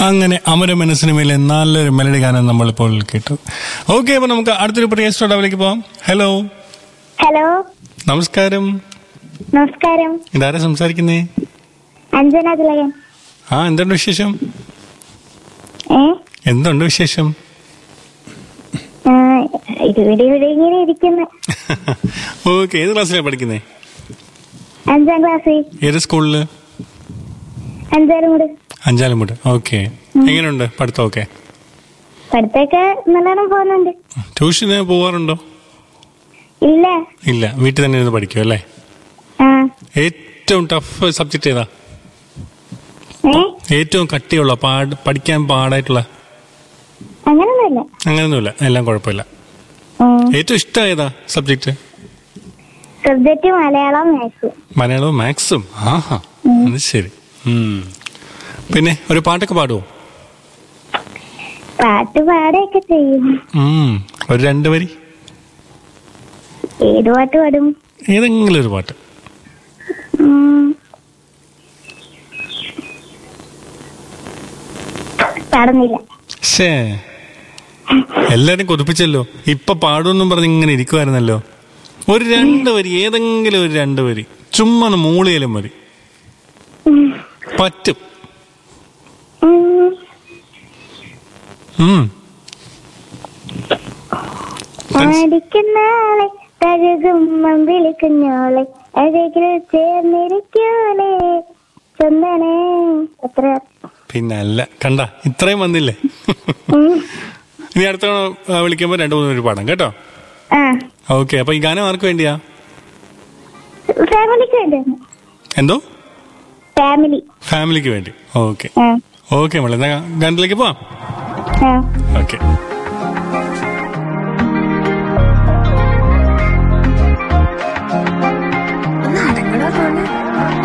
അങ്ങനെ അമരമന സിനിമയിലെ നല്ലൊരു മെലഡി ഗാനം നമ്മളിപ്പോൾ കേട്ടു ഓക്കെ അപ്പൊ നമുക്ക് അടുത്തൊരു പ്രിയ ശ്രോതാവിലേക്ക് പോവാം ഹലോ ഹലോ നമസ്കാരം നമസ്കാരം ഇതാരാ സംസാരിക്കുന്നേ അഞ്ജന തിലകൻ ആ എന്തുണ്ട് വിശേഷം ഏ എന്തുണ്ട് വിശേഷം ആ, ഇവിടെ ഇവിടെ ഇങ്ങനെ ഇരിക്കുന്നു ഓക്കെ ഏത് ക്ലാസ്സിലാണ് പഠിക്കുന്നേ അഞ്ചാം ക്ലാസ് ഏത് സ്കൂളില് അഞ്ചാറും കൂടെ അഞ്ചാലുമുട് ഓക്കെ എങ്ങനെയുണ്ട് പഠിത്തമൊക്കെ പഠിത്തമൊക്കെ നല്ലോണം പോകുന്നുണ്ട് ട്യൂഷന് പോവാറുണ്ടോ ഇല്ല ഇല്ല വീട്ടിൽ തന്നെ ഇരുന്ന് പഠിക്കും അല്ലേ ആ ഏറ്റവും ടഫ് സബ്ജക്റ്റ് ഏതാ ഏ ഏറ്റവും കട്ടിയുള്ള പാട് പഠിക്കാൻ പാടായിട്ടുള്ള അങ്ങനൊന്നുമില്ല അങ്ങനെയൊന്നുമില്ല എല്ലാം കുഴപ്പമില്ല ഏറ്റവും ഇഷ്ടം ഏതാ സബ്ജക്റ്റ് സബ്ജക്റ്റ് മലയാളം മാത്സ് മലയാളവും മാത്സും ആഹാ അത് ശരി ഉം. പിന്നെ ഒരു പാട്ടൊക്കെ പാടുവോ പാട്ട് പാടുകയൊക്കെ ചെയ്യും ഉം. ഒരു രണ്ട് വരി ഏത് പാട്ട് പാടും ഏതെങ്കിലും ഒരു പാട്ട് ഉം. പാടുന്നില്ല ഷേ എല്ലാരും കൊതിപ്പിച്ചല്ലോ ഇപ്പൊ പാടുമെന്നും പറഞ്ഞ് ഇങ്ങനെ ഇരിക്കുമായിരുന്നല്ലോ ഒരു രണ്ട് വരി ഏതെങ്കിലും ഒരു രണ്ട് വരി ചുമ്മാ ഒന്ന് മൂളിയാലും മതി പറ്റും ഉം. ഉം. ആടിക്കുന്നാളെ തഴുകും വിളിക്കുഞ്ഞോളെ അഴകിൽ ചേർന്നിരിക്കൂലേ ചന്ദനേ എത്ര പിന്നെ അല്ല കണ്ട ഇത്രയും വന്നില്ലേ ഉം. ഇനി അടുത്ത തവണ, ആ, വിളിക്കുമ്പോ രണ്ടു മൂന്ന് പേര് പാടാം കേട്ടോ ആ ഓക്കെ അപ്പൊ ഈ ഗാനം ആർക്ക് വേണ്ടിയാ ഫാമിലിക്ക് വേണ്ടി എന്തോ ഫാമിലി ഫാമിലിക്ക് വേണ്ടി ഓക്കെ ആ ഓക്കെ മോളെ എന്നാ ഗാനത്തിലേക്ക് പോവാം ആ ഓക്കെ